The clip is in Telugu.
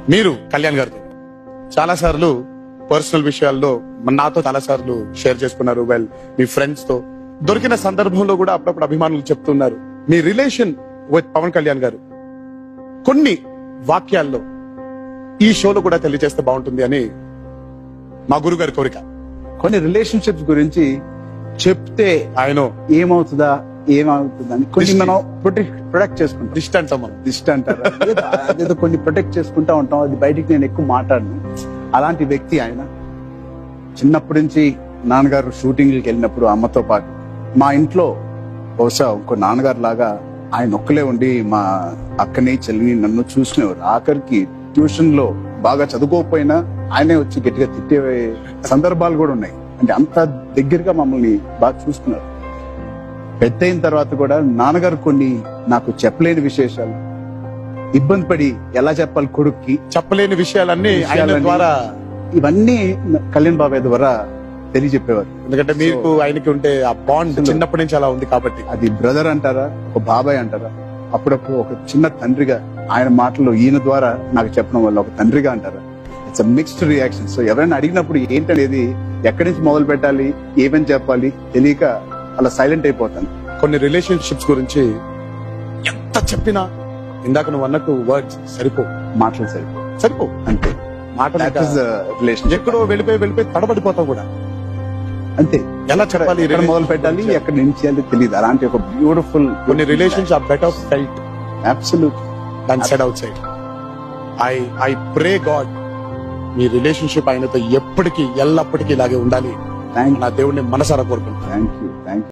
మీరు కళ్యాణ్ గారితో చాలా సార్లు పర్సనల్ విషయాల్లో మన నాతో చాలా సార్లు షేర్ చేసుకున్నారు వెల్ మీ ఫ్రెండ్స్ తో దొరికిన సందర్భంలో కూడా అప్పుడప్పుడు అభిమానులు చెప్తున్నారు మీ రిలేషన్ విత్ పవన్ కళ్యాణ్ గారు కొన్ని వాక్యాల్లో ఈ షోలో కూడా తెలియజేస్తే బాగుంటుంది అని మా గురువు గారి కోరిక కొన్ని రిలేషన్షిప్స్ గురించి చెప్తే ఆయన ఏమవుతుందా ఏమవుతుందా అని కొన్ని Distance. మనం ప్రొటెక్ట్ ప్రొటెక్ట్ చేసుకుంటాం డిస్టెన్స్ మనం దిష్ట అంటారు ఏదో అదేదో కొన్ని ప్రొటెక్ట్ చేసుకుంటా ఉంటాం అది బయటికి నేను ఎక్కువ మాట్లాడను అలాంటి వ్యక్తి ఆయన చిన్నప్పటి నుంచి నాన్నగారు షూటింగ్కి వెళ్ళినప్పుడు అమ్మతో పాటు మా ఇంట్లో బహుశా ఇంకో నాన్నగారు లాగా ఆయన ఒక్కలే ఉండి మా అక్కని చెల్లిని నన్ను చూసుకునేవారు ఆఖరికి ట్యూషన్ లో బాగా చదువుకోకపోయినా ఆయనే వచ్చి గట్టిగా తిట్టే సందర్భాలు కూడా ఉన్నాయి అంటే అంత దగ్గరగా మమ్మల్ని బాగా చూసుకున్నారు పెద్ద అయిన తర్వాత కూడా నాన్నగారు కొన్ని నాకు చెప్పలేని విశేషాలు ఇబ్బంది పడి ఎలా చెప్పాలి కొడుక్కి చెప్పలేని విషయాలన్నీ ఆయన విషయాలన్నీ ద్వారా ఇవన్నీ కళ్యాణ్ బాబాయ్ ద్వారా తెలియజెప్పేవారు ఎందుకంటే మీకు ఆయనకి ఉంటే ఆ బాండ్ అసలు- చిన్నప్పటి నుంచి అలా ఉంది కాబట్టి అది బ్రదర్ అంటారా ఒక బాబాయ్ అంటారా అప్పుడప్పుడు ఒక చిన్న తండ్రిగా ఆయన మాటలు ఈయన ద్వారా నాకు చెప్పడం వల్ల ఒక తండ్రిగా అంటారా ఇట్స్ మిక్స్డ్ రియాక్షన్ సో ఎవరైనా అడిగినప్పుడు ఏంటనేది ఎక్కడి నుంచి మొదలు పెట్టాలి ఏమని చెప్పాలి తెలియక అలా సైలెంట్ అయిపోతాను కొన్ని రిలేషన్షిప్స్ గురించి ఎంత చెప్పినా ఇందాక నువ్వు అన్నట్టు వర్డ్స్ సరిపో మాటలు సరిపో సరిపో అంతే మాట దట్ ఇస్ రిలేషన్ ఎక్కడో వెళ్ళిపోయి వెళ్ళిపోయి తడబడిపోతావు కూడా అంతే ఎలా చెప్పాలి ఈ ఎక్కడ మొదలు relationship పెట్టాలి గురించి? ఎక్కడ నుంచి అని తెలియదు అలాంటి ఒక బ్యూటిఫుల్ కొన్ని relations are better felt absolute దాని side out side I I pray God మీ రిలేషన్షిప్ ఆయనతో ఎప్పటికీ ఎల్లప్పటికీ ఇలాగే ఉండాలి థ్యాంక్ నా దేవుడిని మనసారా కోరుకుంటాను థ్యాంక్ యూ థ్యాంక్